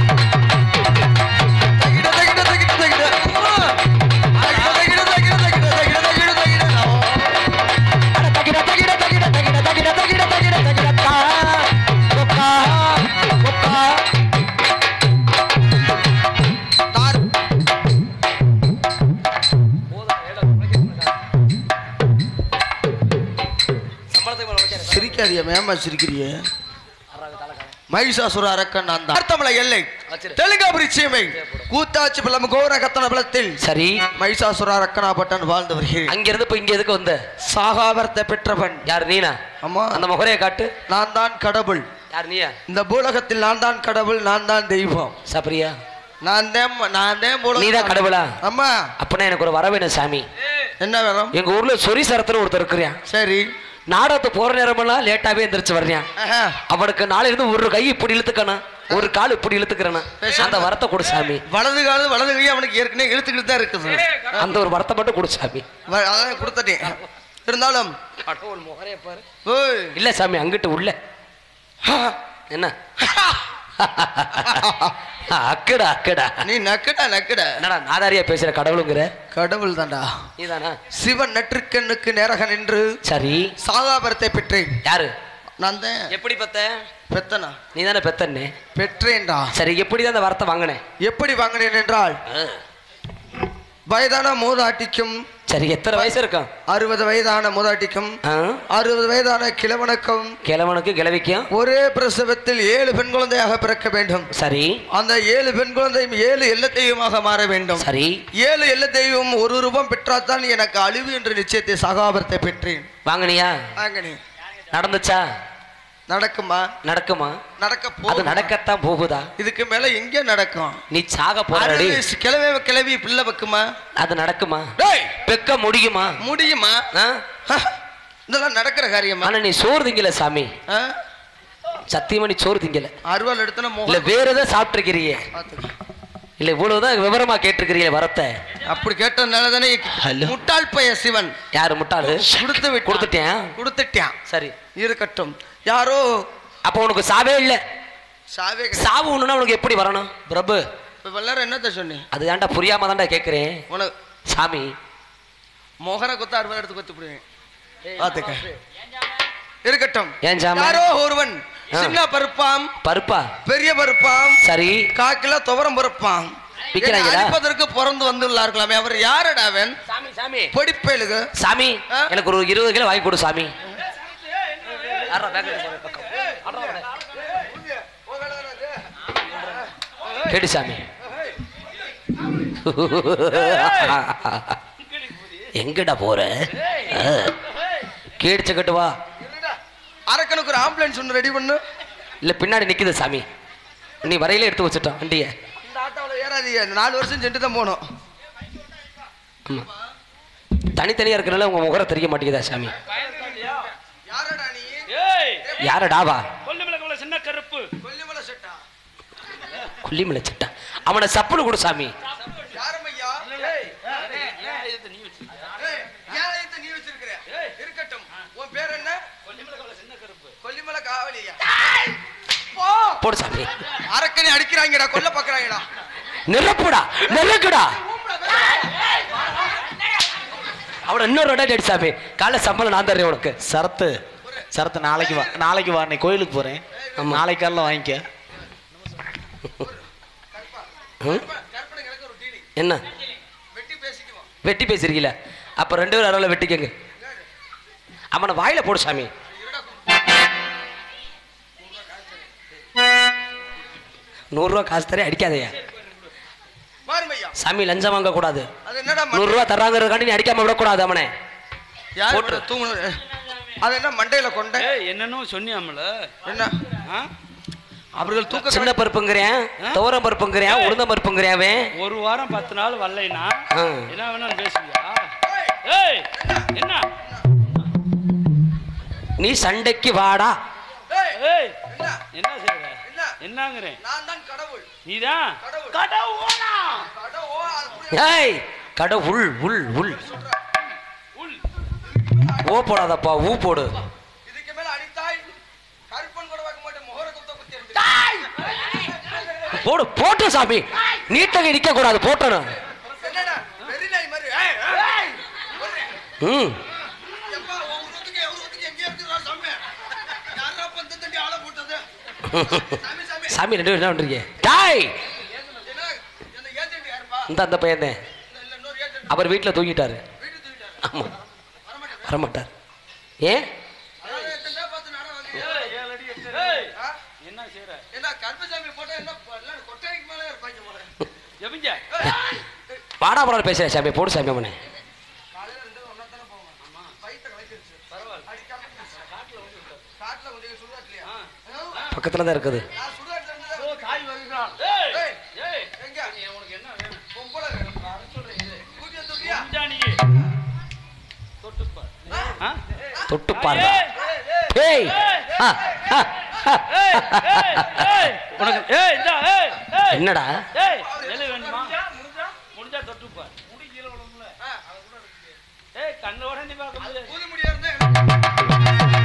அட தகிட, தகிட, தகிட, தகிட, தகிட, தகிட, தகிட, தகிட, தா. கொக்கா, கொக்கா. சம்பளத்துக்கு மேல வைக்காத. சிரிக்காதிய மேமா சிரிக்கிறிய மகிஷாசுர அரக்கன் நான் தான் தமிழ எல்லை வச்சிரு. தெலுங்காபுரி சீமை கூத்தாச்சி பிள்ளம் கோர கத்தன பலத்தில் சரி மகிஷாசுர அரக்கனாபட்டன் வாழ்ந்து வருகிறேன் அங்கிருந்து இப்ப இங்க எதுக்கு வந்த சாகாவரத்தை பெற்றவன் யார் நீனா அம்மா அந்த முகரையை காட்டு நான் தான் கடவுள் யார் நீயா இந்த பூலகத்தில் நான் தான் கடவுள் நான் தான் தெய்வம் சபரியா நான் தான் நான் தான் பூலகம் நீதான் கடவுளா அம்மா அப்பனா எனக்கு ஒரு வர வேணும் சாமி என்ன வேணும் எங்க ஊர்ல சொரி சரத்துல ஒருத்தர் இருக்கிறான் சரி நாடகத்துக்கு போற நேரமெல்லாம் லேட்டாவே எந்திரிச்சு வர்றான் ஆஹா. அவனுக்கு நாளைல இருந்து ஒரு கை இப்படி இழுத்துக்கணும் ஒரு கால் இப்படி இழுத்துக்கிறேன் பேசாம. அந்த வரத்தை கொடு சாமி வலது காலு வலது கை அவனுக்கு ஏற்கனவே இழுத்துக்கிட்டு தான் இருக்குது அந்த ஒரு வரத்தை மட்டும் கொடு சாமி வ- அதான் கொடுத்துட்டேன் இருந்தாலும் பாரு ஓய் இல்ல சாமி அங்கிட்டு உள்ள என்ன அக்கடா அக்கடா நீ நக்கடா நக்கடா என்னடா நாதாரியா பேசுற கடவுளுங்கிற கடவுள் தான்டா நீதானா சிவன் நெற்றுக்கண்ணுக்கு நேரக நின்று சரி சாகாபரத்தை பெற்றேன் யாரு நான் தான் எப்படி பெத்த பெத்தனா நீ தானே பெத்தன்னு பெற்றேன்டா சரி எப்படி தான் அந்த வரத்தை வாங்கினேன் எப்படி வாங்கினேன் என்றால் வயதான மூதாட்டிக்கும் சரி எத்தனை வயசு இருக்கும் அறுபது வயதான மூதாட்டிக்கும் ஆ? அறுபது வயதான கிழவனுக்கும் கிழவனுக்கு கிழவிக்கும் ஒரே பிரசவத்தில் ஏழு பெண் குழந்தையாக பிறக்க வேண்டும் சரி அந்த ஏழு பெண் குழந்தையும் ஏழு எல்ல தெய்வமாக மாற வேண்டும் சரி ஏழு எல்ல தெய்வம் ஒரு ரூபம் பெற்றால்தான் எனக்கு அழிவு என்ற நிச்சயத்தை சகாபரத்தை பெற்றேன் வாங்கினியா வாங்கினே நடந்துச்சா நடக்குமா நடக்குமா நடக்க அது போகுது நடக்கத்தான் போகுதா இதுக்கு மேல எங்க நடக்கும் நீ சாக போறடி அறுபது கிளவே கிளவி பிள்ளை வைக்குமா அது நடக்குமா டேய் பெக்க முடியுமா முடியுமா ஆ? ஹ, இதெல்லாம் நடக்கிற காரியமா ஆனா நீ சோறு திங்கல சாமி ஆ? சத்தியமா நீ சோறு திங்கல அருவாள் எடுத்தன இல்ல முகம் வேற ஏதாவது சாப்பிட்டுருக்கிறியே பார்த்துக்க. இல்ல இவ்வளவுதான் விவரமா கேட்டிருக்கிறீங்க வரத்தை அப்படி கேட்டதுனால தானே முட்டாள் பைய சிவன் யாரு முட்டாளு கொடுத்து விட்டான். கொடுத்துட்டேன் கொடுத்துட்டான் சரி இருக்கட்டும் யாரோ அப்ப உனக்கு சாவே இல்ல சாவே கிடையாது. சாவு ஒண்ணுனா உனக்கு எப்படி வரணும் பிரபு இப்ப எல்லாரும் என்னத்த சொன்னி அது ஏன்டா புரியாம தான்டா கேக்குறேன் உனக்கு சாமி மோகன குத்த அறுபது எடுத்து கொத்து விடுவேன் பார்த்துக்க இருக்கட்டும் ஏன் சாமி? யாரோ ஒருவன் ஆ. சின்ன பருப்பாம் பருப்பா பெரிய பருப்பாம் சரி காக்கில துவரம் பருப்பாம் விக்கிறாங்களா? என்னை அழிப்பதற்கு பிறந்து வந்துள்ளார்களாமே அவர் யாரடா அவன் சாமி சாமி பொடிப்பேலுக சாமி ஆ? எனக்கு ஒரு இருபது கிலோ வாங்கி கொடு சாமி யார்றா bag எடுத்து போற பக்கம்? அட்ரா அவனை. கேடு சாமி எங்கடா போற ஆ. கேடிச்ச கட்டு வா அரக்கனுக்கு ஒரு ஆம்புலன்ஸ் ஒன்று ரெடி பண்ணு இல்ல பின்னாடி நிக்குது சாமி நீ வரையில எடுத்து வச்சுட்டோம் வண்டிய இந்த ஆட்டோவில் ஏறாதீங்க நாலு வருஷம் சென்று தான் போகணும் ஆமா தனித்தனியா இருக்கிறனால உங்க முகர தெரிய மாட்டேங்குதா சாமி யாரடா நீ ஏய் யாரடாவா கொல்லிமலை சின்ன கருப்பு கொல்லிமலை செட்டா கொல்லிமலை சட்டா அவனை சப்புனு கொடு சாமி யாரம்மையா ஏய் ஏய், ஏன் இதை நீ வச்சிருக்கிற இருக்கட்டும் உன் பேர் என்ன கொல்லிமலை காவலியா போ போடு சாமி அரக்கனை அடிக்கிறாங்கடா கொல்ல பாக்குறாங்கடா நெருப்புடா நெருக்குடா அவனை இன்னொரு இடம் அடி சாமி காலை சம்பளம் நான் தர்றேன் உனக்கு சரத்து சரத்து நாளைக்கு வா நாளைக்கு வா இன்னைக்கு கோயிலுக்கு போறேன் நாளைக்கு காலைல வாங்கிக்க ம்? கற்பனை கிடக்க ஒரு டீனி என்ன வெட்டி பேசிக்குவோம் வெட்டி பேசிருக்கீல அப்ப ரெண்டு பேரும் அறவில் வெட்டிக்கங்க அவனை வாயில போடு சாமி நூறுரூவா காசு தரேன் அடிக்காதயா பாருமையா சாமி லஞ்சம் வாங்க கூடாது அது என்னடா நூறுரூவா தர்றாங்கிறதுக்காண்டி நீ அடிக்காம விடக்கூடாது அவனை யார் போட்டு. போட்டு தூங்கணும் அது என்ன மண்டையில கொண்ட ஏய் என்னன்னு சொன்னியாமல என்ன அவர்கள் தூக்க சின்ன பருப்புங்கிறேன் துவரம் பருப்புங்கிறேன் உளுந்தம் பருப்புங்கிறேன் அவன் ஒரு வாரம் பத்து நாள் வரலைனா ஆ. என்ன வேணாலும் பேசுவியா ஏய் என்ன நீ சண்டைக்கு வாடா ஏய், ஏய் என்ன என்ன செய்யற என்ன என்னங்கிறேன் நான் தான் கடவுள் நீதான் கடவுள். கடவுளா கடவுள் அப்படி ஏய் கடை உள் உள் உள் உள் ஓ போடாதப்பா ஊ போடு இதுக்கு மேல அடித்தாய் கருப்பன் கூட வைக்க மாட்டேன் முகர குத்த குத்தி இருந்து போடு போட்டு சாமி நீட்டங்க நிக்க கூடாது போட்டணும் என்னடா வெறி நாய் மாதிரி ஏய், ஏய். ஒண்ணு. ம் எப்பா, உன் உருவத்துக்கு, என் உருவத்துக்கு எங்கேயோ இருக்குதுடா சாமி. யார்ரா பந்து தட்டி ஆளை போட்டது? சாமி, சாமி. சாமி ரெண்டு பேரும் என்ன பண்றீங்க டாய் என்ன, இந்த agent யாருப்பா? இந்த அந்த பையன் தான் இல்ல, இல்ல, இன்னொரு agent. அவர் வீட்டில் தூங்கிட்டாரு வீட்டுக்கு தூக்கிட்டாரு. ஆமா வரமாட்டார் ஏன் அதான் எத்தனை நாள் பார்த்து நாடகம் வந்தீங்க? ஏய் ஆ? என்ன செய்யற என்ன கருப்பசாமி போட்டா என்ன ப- எல்லாம் கொட்டைக்கு மேலே இருப்பாங்க போல. எபிஞ்ச வாடா போடா பேசுறேன் சாமி போடு சாமி அவனை காலையில ரெண்டு பேரும் ஒண்ணா தானே போவாங்க. வயித்தை கலக்கிருச்சு. அடிக்காம இருந்துச்சு. காட்டுல கொண்டு போய் சுடுகாட்டுலயா? ஆ? பக்கத்துல தான் இருக்குது நான் சுடுகாட்டுல இருந்து தான் தாய் வருகிறான் ஏய் ஏய், ஏய் எங்க? உனக்கு என்ன வேணும் பொம்பளை வேணும். நான் சொல்றேன் இது. தூக்கியா, தூக்கியா? கொஞ்சா நீ தொட்டுப்பா ஆ தொட்டு பாருடா ஏய் ஏய் ஆ, ஆ, ஆ. ஏய் ஏய் ஏய் உனக்கு ஏய் இந்தா ஏய் ஏய் என்னடா ஏய் எலை வேணுமா முடிஞ்சா முடிஞ்சா தொட்டுப்பா முடி கீழே விழும்ல ஏய் கண்ணோட நீ பார்க்க முடியாது ஊதி முடியா இருந்தா எனக்கு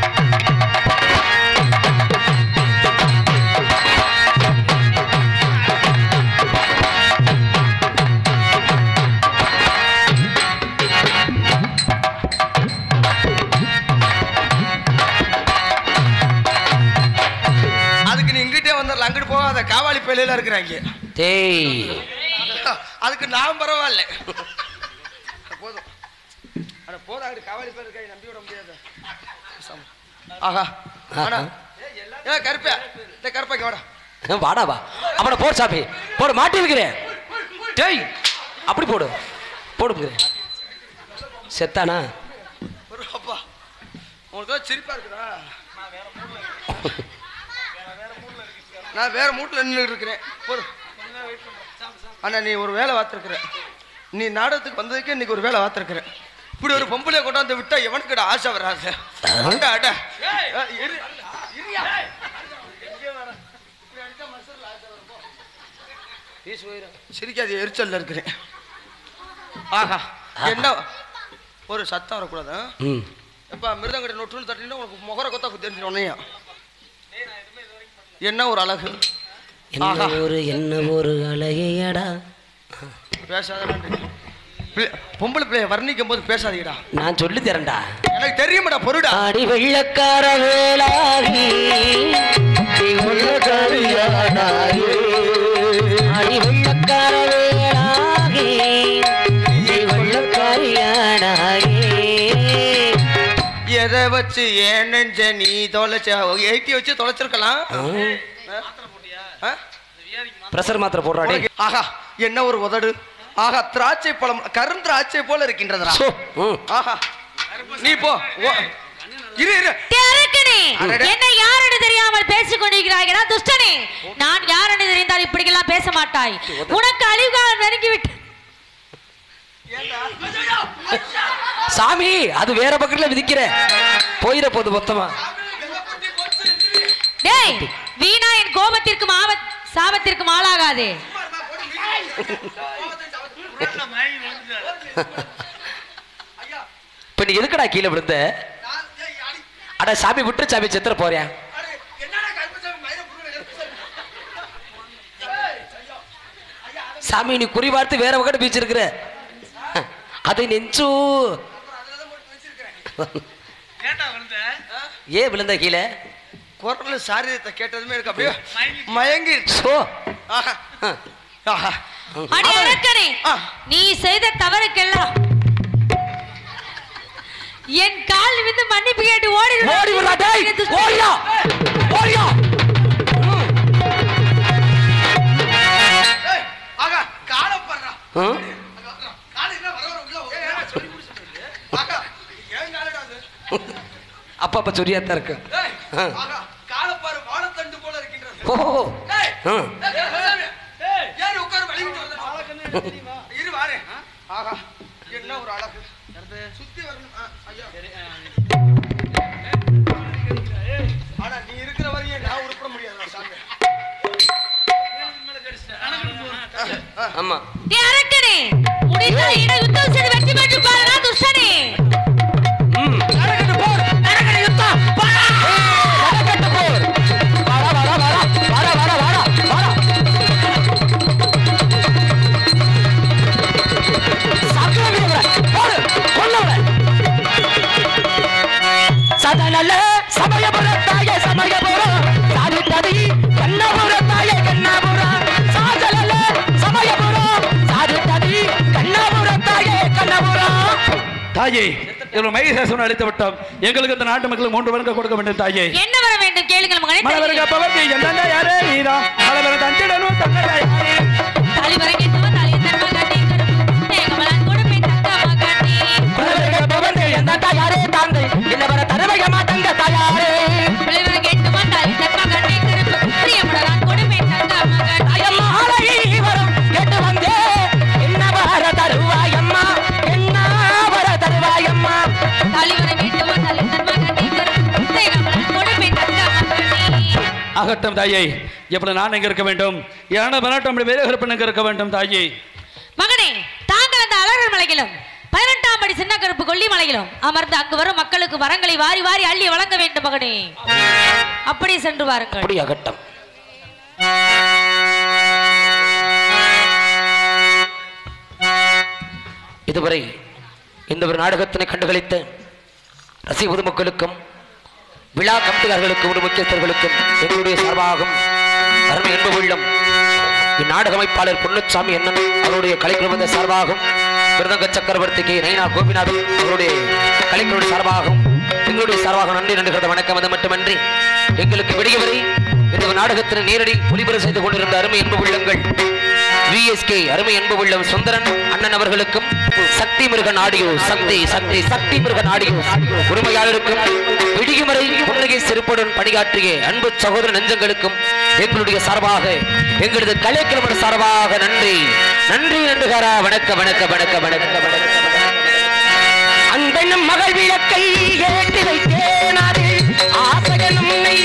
அதுக்கு நீ இங்கிட்டே வந்துடலாம் அங்கிட்டு போகாத காவாலி பள்ளியில இருக்கிறாங்க டேய் அதுக்கு நான் பரவாயில்ல போதும் அட போதும் அங்கிட்டு காவாலி பேர் இருக்காங்க நம்பி விட முடியாது பேசாம. ஆஹா ஆனா ஏ கருப்பா டே கருப்பா இங்க வாடா வாடா வா அவனை போடு சாமி போடு மாட்டி இருக்கிறேன் டேய் அப்படி போடு போடு செத்தானா ஒரு அப்பா உனக்கு ஏதோ சிரிப்பா இருக்குதா நான் வேற மூட்டில் நின்று இருக்கிறேன் போதும் அண்ணா நீ ஒரு வேலை பார்த்துருக்குற நீ நாடகத்துக்கு வந்ததுக்கே இன்னைக்கு ஒரு வேலை பார்த்துருக்குற இப்படி ஒரு பொம்பளைய கொண்டாந்து விட்டா எவனுக்கு ஆசை வராது அட அட ஏய், இரு, இருயா. எங்கே வர? இப்படி அடிச்சா மனசுல ஆசை வரும், போ. சிரிக்காது எரிச்சல்ல இருக்கிறேன் ஆஹா என்ன ஒரு சத்தம் வரக்கூடாது ஆ? ம் எப்பா மிருதங்கிட்ட நொட்டுன்னு தட்டினா உனக்கு முகர கொத்தா குத்தி உன்னையும் என்ன ஒரு அழகு என்ன ஆஹா. ஒரு என்ன ஒரு அழகையடா பேசாத நன்றி. பிள்ளை- பொம்பளை பிள்ளைய வர்ணிக்கும் போது பேசாதீங்கடா நான் சொல்லி தரேன்டா எனக்கு தெரியுமாடா பொருடா ஆடி வெள்ளக்கார வேளாகி நீ உள்ளக்காரியானாயே. ஆடி வெள்ளக்கார வேளாகி நீ உள்ளக்காரியானாயே. எதை வச்சு ஏன் நெஞ்ச நீ தொலைச்ச எயிட்டி வச்சு தொலைச்சிருக்கலாம் ஆ? பிரஷர் மாத்திரை போடுறாடி உனக்கு- ஆஹா என்ன ஒரு உதடு ஆஹா திராட்சை பழம் கரும் திராட்சை போல இருக்கின்றதுடா சோ, ம். ஆஹா நீ போ ஓ. இரு இரு அரக்கனே அடடே. என்ன யாரென்று தெரியாமல் பேசிக் கொண்டிருக்கிறாய்களா துஷ்டனே நான் யாரென்று தெரிந்தால் இப்படியெல்லாம் பேச மாட்டாய் உனக்கு அழிவுகாலம் நெருங்கி விட்டு ஏண்டா சாமி அது வேற பக்கத்துல விதிக்கிற போயிட போகுது மொத்தமா டேய் வீணா என் கோபத்திற்கும் ஆபத் சாபத்திற்கும் ஆளாகாதே இப்ப நீ எதுக்குடா கீழே விழுந்த அட சாமி விட்டு சாமி செத்துற போறியா சாமி நீ குறி பார்த்து வேற பக்கம் பீச்சிருக்கிற அதை நெஞ்சு ஏன் விழுந்த கீழே குரல் சாரீரத்தை கேட்டதுமே எனக்கு அப்படியே மயங்கிருச்சு சோ ஆஹா. ஆஹா. அடி அரக்கனே ஆ. நீ செய்த தவறுக்கெல்லாம் என் கால் விழுந்து மன்னிப்பு கேட்டு ஓடி ஓடி விடுறா டேய் ஓடியா ஓடியா ஏய், ஆகா, காலை பாருடா. ம்? அங்க வாடா. காலை என்ன வர வர உள்ள வா. ஏய், ஏன்டா சொல்லி முடிச்சிட்டு? ஆகா, ஏன் காலடா அது? அப்ப அப்ப சொரியாத்தான் இருக்கு ஏய், ஆ. ஆகா, காலை பாரு, வாழைத்தண்டு போல இருக்கின்றது. ஓ ஏய், ம். ஏய், பேசாம. ஏறு, உட்காரு, வலிக்கிட்டு வருது. இரு, வாரேன். ஆகா, என்ன ஒரு அழகு சுத்தி வரணும் ஆ, ஐயா. ஆனா நீ இருக்கிற வரையும் நான் உருப்பட முடியாது சாமி ஆமா நீ அரக்கனே முடிந்தால் என்னை யுத்தம் செய்து வெற்றி பெற்று பாருடா துஷ்டனே ம் நடக்கட்டு போர் நடக்கட்டு யுத்தம் வாடா நடக்கட்டு போர் வாடா வாடா வாடா வாடா வாடா வாடா வாடா சாப்பிட வீரவர போடு கொல்லவர சதனல சமயபுர தாய சமயபுர சாதித்ததி கண்ணபுர தாய கண்ணபுர சாதலல சமயபுர சாதித்ததி கண்ணபுர தாய கண்ணபுர தாயே இவ்வளவு மகேசேசன் அழைத்து விட்டோம் எங்களுக்கு இந்த நாட்டு மக்களுக்கு மூன்று வருங்க கொடுக்க வேண்டும் தாயே என்ன வர வேண்டும் கேளுங்கள் மகனே மலவருங்க பவர்த்தி என்னண்டா யாரே நீதான் மலவர தஞ்சிடனும் தன்னடா யாரே தலைவரை கேட்டவன் தலை தர்ம கட்டி தேகமலன் கொடுப்பை தக்க மகனே மலவருங்க பவர்த்தி என்னண்டா யாரே தாங்கள் என்ன வர தருவகமா தங்க தாயாரே தலைவரை கேட்டவன் தலை தர்ம கட்டி கருப்பு பிரியமுடலான் கொடுப்பை தக்க மகனே ஐயம்மா ஆலை வரும் கேட்டு வந்தே என்ன வர தருவாயம்மா என்ன வர தருவாயம்மா தலைவரை கேட்டவன் தலை தர்ம கட்டி கருப்பு தேகமலன் கொடுப்பை தக்க மகனே ஆகட்டும் தாயே எப்படி நான் எங்க இருக்க வேண்டும் ஏன்னா பனாட்டம் வேறு எங்க இருக்க வேண்டும் தாயே மகனே தாங்கள் அந்த அழகர் மலையிலும் பதினெட்டாம் படி சின்ன கருப்பு கொல்லி மலையிலும் அமர்ந்து அங்கு வரும் மக்களுக்கு வரங்களை வாரி வாரி அள்ளி வழங்க வேண்டும் மகனே அப்படி சென்று வாருங்கள் அப்படி அகட்டம் இதுவரை இந்த ஒரு நாடகத்தினை கண்டுகளித்த ரசி பொதுமக்களுக்கும் விழா கமிட்டிகார்களுக்கும் ஒரு முக்கியஸ்தர்களுக்கும் எங்களுடைய சார்பாகவும் அருமை என்பு உள்ளம் இந்நாடக அமைப்பாளர் பொன்னுச்சாமி அண்ணன் அவருடைய கலைக்குழுமத்த சார்பாகவும் மிருதங்க சக்கரவர்த்திக்கு நைனா கோபிநாத் அவருடைய கலைக்குழுடைய சார்பாகவும் எங்களுடைய சார்பாக நன்றி நன்றுகிறத வணக்கம் அது மட்டுமன்றி எங்களுக்கு விடிய வரை இந்த நாடகத்தினை நேரடி ஒளிபரப்பு செய்து கொண்டிருந்த அருமை என்பு உள்ளங்கள் விஎஸ்கே அருமை அன்பு உள்ளம் சுந்தரன் அண்ணன் அவர்களுக்கும் சக்தி முருகன் ஆடியோ சக்தி சக்தி சக்தி முருகன் ஆடியோ உரிமையாளருக்கும் விடியுமறை புன்னகை சிறுப்புடன் பணியாற்றிய அன்பு சகோதர நெஞ்சங்களுக்கும் எங்களுடைய சார்பாக எங்களது கலைக்கிழமை சார்பாக நன்றி நன்றி நன்றுகாரா வணக்க வணக்க வணக்க வணக்க வணக்க அன்பெண்ணும் மகள் விளக்கை ஏற்றி வைத்தேன் அது ஆசகனும் உன்னை